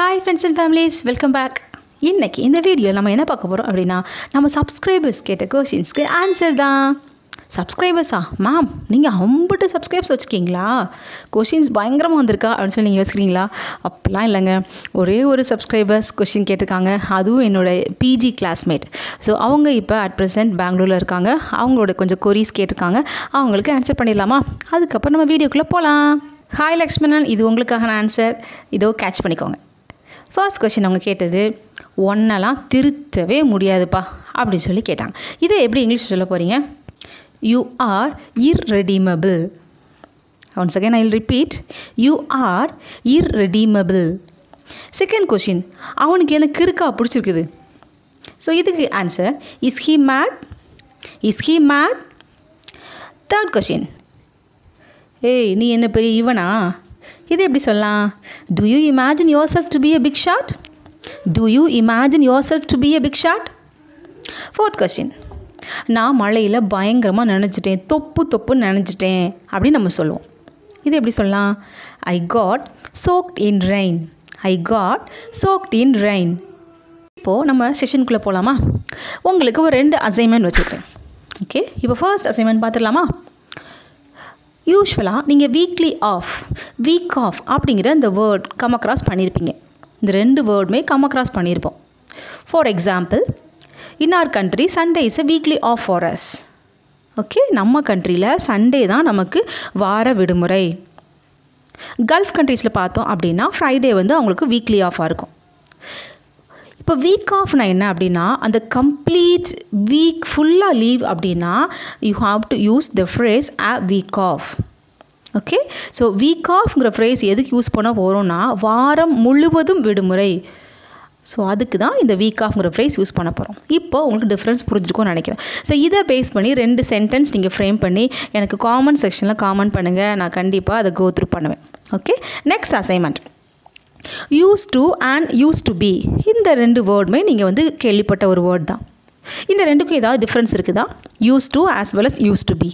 hi friends and families welcome back இன்னைக்கு இந்த video நம்ம என்ன பார்க்க போகிறோம் அப்படின்னா நம்ம சப்ஸ்கிரைபர்ஸ் கேட்ட கொஷின்ஸ்க்கு ஆன்சர் தான் சப்ஸ்கிரைபர்ஸா மேம் நீங்கள் அம்பட்டு சப்ஸ்கிரைப்ஸ் வச்சுருக்கீங்களா கொஷின்ஸ் பயங்கரமாக வந்திருக்கா அப்படின்னு சொல்லி நீங்கள் யோசிக்கிறீங்களா அப்படிலாம் இல்லைங்க ஒரே ஒரு சப்ஸ்கிரைபர்ஸ் கொஷின் கேட்டிருக்காங்க அதுவும் என்னோடய பிஜி கிளாஸ்மேட் ஸோ அவங்க இப்போ அட் ப்ரெசென்ட் பெங்களூரில் இருக்காங்க அவங்களோட கொஞ்சம் கொரீஸ் கேட்டிருக்காங்க அவங்களுக்கு ஆன்சர் பண்ணிடலாமா அதுக்கப்புறம் நம்ம வீடியோக்குள்ளே போகலாம் ஹாய் லக்ஷ்மணன் இது உங்களுக்கான ஆன்சர் இதோ கேட்ச் பண்ணிக்கோங்க ஃபர்ஸ்ட் கொஷின் அவங்க கேட்டது ஒன்னெல்லாம் திருத்தவே முடியாதுப்பா அப்படின்னு சொல்லி கேட்டாங்க இதை எப்படி இங்கிலீஷ் சொல்ல போகிறீங்க you are irredeemable once again I will repeat you are irredeemable second question அவனுக்கு எனக்கு கிறுக்கா பிடிச்சிருக்குது ஸோ இதுக்கு answer is he mad is he mad third question ஏய் நீ என்ன பெரிய இவனா இது எப்படி சொல்லலாம் do you imagine yourself to be a big shot do you imagine yourself to be a big shot fourth question நான் மழையில் பயங்கரமாக நினச்சிட்டேன் தொப்பு தொப்புன்னு நினச்சிட்டேன் அப்படின்னு நம்ம சொல்லுவோம் இது எப்படி சொல்லலாம் I got choked in rain I got choked in rain இப்போது நம்ம செஷனுக்குள்ளே போகலாமா உங்களுக்கு ஒரு ரெண்டு அசைன்மெண்ட் வச்சுருக்கேன் ஓகே இப்போ ஃபர்ஸ்ட் அசைன்மெண்ட் பார்த்துடலாமா யூஸ்வலாக நீங்கள் வீக்லி ஆஃப் வீக் ஆஃப் அப்படிங்கிற இந்த வேர்ட் கம் அக்ராஸ் பண்ணியிருப்பீங்க இந்த ரெண்டு வேர்டுமே கம் அக்ராஸ் பண்ணியிருப்போம் for example in our country Sunday is a weekly off for us okay நம்ம கண்ட்ரியில் சண்டே தான் நமக்கு வார விடுமுறை கல்ஃப் கண்ட்ரீஸில் பார்த்தோம் அப்படின்னா ஃப்ரைடே வந்து அவங்களுக்கு வீக்லி ஆஃபாக இருக்கும் இப்போ வீக் ஆஃப்னா என்ன அப்படின்னா அந்த கம்ப்ளீட் வீக் ஃபுல்லாக லீவ் அப்படின்னா you have to use the phrase a week off okay so week ஆஃப்ங்கிற ஃப்ரேஸ் எதுக்கு யூஸ் பண்ண போகிறோம்னா வாரம் முழுவதும் விடுமுறை ஸோ அதுக்கு தான் இந்த வீக் ஆஃப்ங்கிற ஃப்ரேஸ் யூஸ் பண்ண போகிறோம் இப்போ உங்களுக்கு டிஃப்ரென்ஸ் புரிஞ்சுக்கும்னு நினைக்கிறேன் ஸோ இதை பேஸ் பண்ணி ரெண்டு சென்டென்ஸ் நீங்கள் ஃப்ரேம் பண்ணி எனக்கு காமெண்ட் செக்ஷனில் காமெண்ட் பண்ணுங்கள் நான் கண்டிப்பாக அதை கோ த்ரூ பண்ணுவேன் okay next assignment used to and used to be இந்த ரெண்டு வேர்டுமே நீங்கள் வந்து கேள்விப்பட்ட ஒரு வேர்ட் தான் இந்த ரெண்டுக்கும் ஏதாவது டிஃப்ரென்ஸ் இருக்குதா used to as well as used to be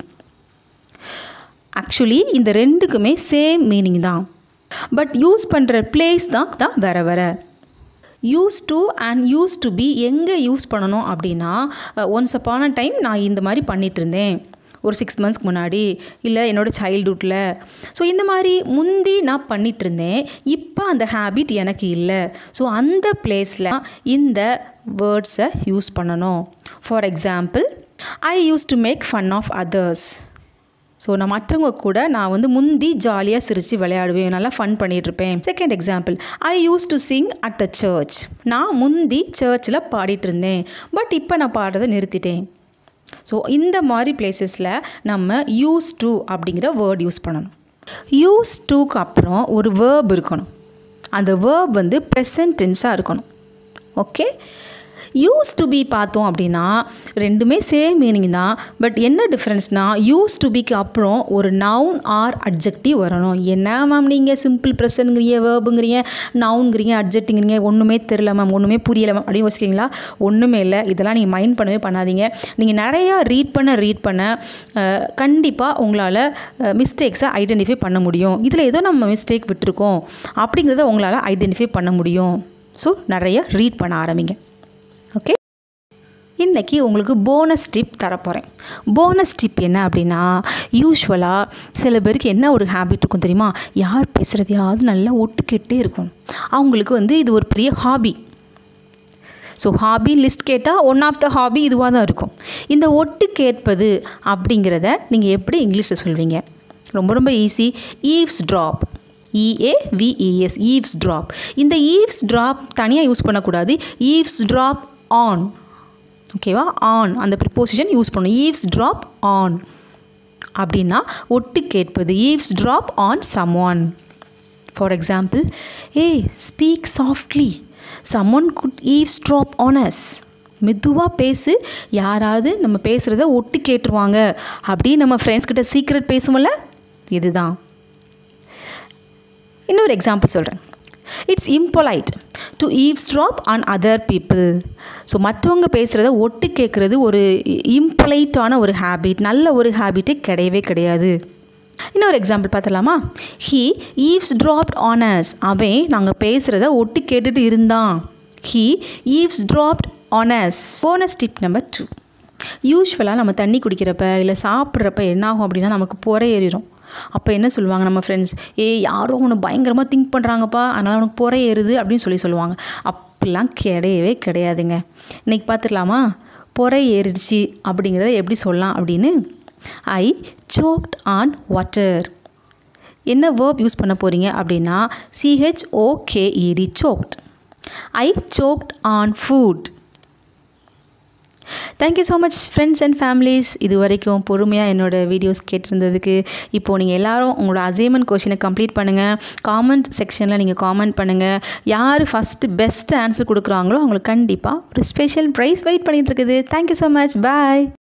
actually இந்த ரெண்டுக்குமே சேம் மீனிங் தான் பட் யூஸ் பண்ணுற பிளேஸ் தான் தான் வேறு வேறு used to and used to be எங்கே யூஸ் பண்ணணும் அப்படின்னா ஒன்ஸ் அப்பான டைம் நான் இந்த மாதிரி பண்ணிகிட்டு இருந்தேன் ஒரு சிக்ஸ் மந்த்ஸ்க்கு முன்னாடி இல்லை என்னோடய சைல்டுஹுட்டில் ஸோ இந்த மாதிரி முந்தி நான் பண்ணிகிட்டு இருந்தேன் இப்போ அந்த ஹேபிட் எனக்கு இல்லை ஸோ அந்த பிளேஸில் இந்த வேர்ட்ஸை யூஸ் பண்ணணும் for example I used to make fun of others so நான் மற்றவங்க கூட நான் வந்து முந்தி ஜாலியாக சிரித்து விளையாடுவேன் நல்லா ஃபன் பண்ணிகிட்ருப்பேன் second example I used to sing at the church நான் முந்தி சர்ச்சில் பாடிட்டு இருந்தேன் பட் இப்போ நான் பாடுறதை நிறுத்திட்டேன் ஸோ இந்த மாதிரி பிளேசஸில் நம்ம யூஸ் டு அப்படிங்கிற வேர்ட் யூஸ் பண்ணணும் யூஸ் டூக்கு அப்புறம் ஒரு வேர்ப் இருக்கணும் அந்த வேர்ப் வந்து ப்ரெசன்ட் டென்ஸாக இருக்கணும் ஓகே யூஸ் டு பி பார்த்தோம் அப்படின்னா ரெண்டுமே சேம் மீனிங் தான் பட் என்ன டிஃப்ரென்ஸ்னால் யூஸ் டு பிக்கு அப்புறம் ஒரு நவுன் ஆர் அட்ஜெக்டிவ் வரணும் என்ன மேம் நீங்கள் சிம்பிள் ப்ரெசன்ட்ங்கிறீங்க வேர்புங்கிறீங்க நவுன்ங்கிறீங்க அட்ஜெக்ட்டுங்கிறீங்க ஒன்றுமே தெரில மேம் ஒன்றுமே புரியலை மேம் அப்படின்னு யோசிக்கிறீங்களா ஒன்றுமே இல்லை இதெல்லாம் நீங்கள் மைண்ட் பண்ணவே பண்ணாதீங்க நீங்கள் நிறையா ரீட் பண்ண ரீட் பண்ண கண்டிப்பாக உங்களால் மிஸ்டேக்ஸை ஐடென்டிஃபை பண்ண முடியும் இதில் ஏதோ நம்ம மிஸ்டேக் விட்டுருக்கோம் அப்படிங்கிறத உங்களால் ஐடென்டிஃபை பண்ண முடியும் ஸோ நிறைய ரீட் பண்ண ஆரம்பிங்க ஓகே இன்றைக்கி உங்களுக்கு போனஸ் டிப் தரப்போகிறேன் போனஸ் டிப் என்ன அப்படின்னா யூஸ்வலாக சில பேருக்கு என்ன ஒரு ஹேபிட் இருக்கும் தெரியுமா யார் பேசுகிறதையாவது நல்லா ஒட்டு கேட்டே இருக்கும் அவங்களுக்கு வந்து இது ஒரு பெரிய ஹாபி ஸோ ஹாபி லிஸ்ட் கேட்டால் ஒன் ஆஃப் த ஹாபி இதுவாக தான் இருக்கும் இந்த ஒட்டு கேட்பது அப்படிங்கிறத நீங்கள் எப்படி இங்கிலீஷில் சொல்வீங்க ரொம்ப ரொம்ப easy eavesdrop E A V E S eavesdrop இந்த ஈவ்ஸ் ட்ராப் தனியாக யூஸ் பண்ணக்கூடாது ஈவ்ஸ் ட்ராப் ஆன் ஓகேவா ஆன் அந்த ப்ரிப்போசிஷன் யூஸ் பண்ணணும் ஈவ்ஸ் ட்ராப் ஆன் அப்படின்னா ஒட்டு கேட்பது eavesdrop on someone for example ஏ speak softly someone could eavesdrop on us மெதுவாக பேசு யாராவது நம்ம பேசுகிறத ஒட்டு கேட்டுருவாங்க அப்படி நம்ம ஃப்ரெண்ட்ஸ் கிட்ட சீக்ரெட் பேசுவோம்ல இதுதான் இன்னொரு எக்ஸாம்பிள் சொல்கிறேன் it's impolite to eavesdrop on other people so மற்றவங்க பேசுகிறத ஒட்டு கேட்குறது ஒரு இம்பொலைட்டான ஒரு ஹேபிட் நல்ல ஒரு ஹேபிட்டே கிடையவே கிடையாது இன்னொரு எக்ஸாம்பிள் பார்த்துலாமா ஹீ ஈவ்ஸ் ட்ராப்ட் ஆனஸ் அவன் நாங்கள் பேசுகிறத ஒட்டி கேட்டுட்டு இருந்தான் he eavesdropped on us bonus tip number two யூஸ்வலாக நம்ம தண்ணி குடிக்கிறப்ப இல்லை சாப்பிட்றப்ப என்ன ஆகும் அப்படின்னா நமக்கு புற ஏறிடும் அப்போ என்ன சொல்லுவாங்க நம்ம ஃப்ரெண்ட்ஸ் ஏ யாரோ ஒன்று பயங்கரமாக திங்க் பண்ணுறாங்கப்பா அதனால் அவனுக்கு புற ஏறுது அப்படின்னு சொல்லி சொல்லுவாங்க அப்படிலாம் கிடையவே கிடையாதுங்க இன்றைக்கி பார்த்துடலாமா புற ஏறிடுச்சு அப்படிங்கிறத எப்படி சொல்லலாம் அப்படின்னு ஐ சோக்ட் ஆன் வாட்டர் என்ன வேர்ப் யூஸ் பண்ண போகிறீங்க அப்படின்னா C H O K E D choked I choked on food thank you so much friends and families இது வரைக்கும் பொறுமையாக என்னோடய வீடியோஸ் கேட்டிருந்ததுக்கு இப்போது நீங்கள் எல்லாரும் உங்களோட அசைன்மெண்ட் கொஷினை கம்ப்ளீட் பண்ணுங்கள் காமெண்ட் செக்ஷனில் நீங்கள் காமெண்ட் பண்ணுங்கள் யார் ஃபஸ்ட்டு பெஸ்ட் ஆன்சர் கொடுக்குறாங்களோ அவங்களுக்கு கண்டிப்பாக ஒரு ஸ்பெஷல் ப்ரைஸ் வெயிட் பண்ணிகிட்டு இருக்குது தேங்க்யூ ஸோ மச் பாய்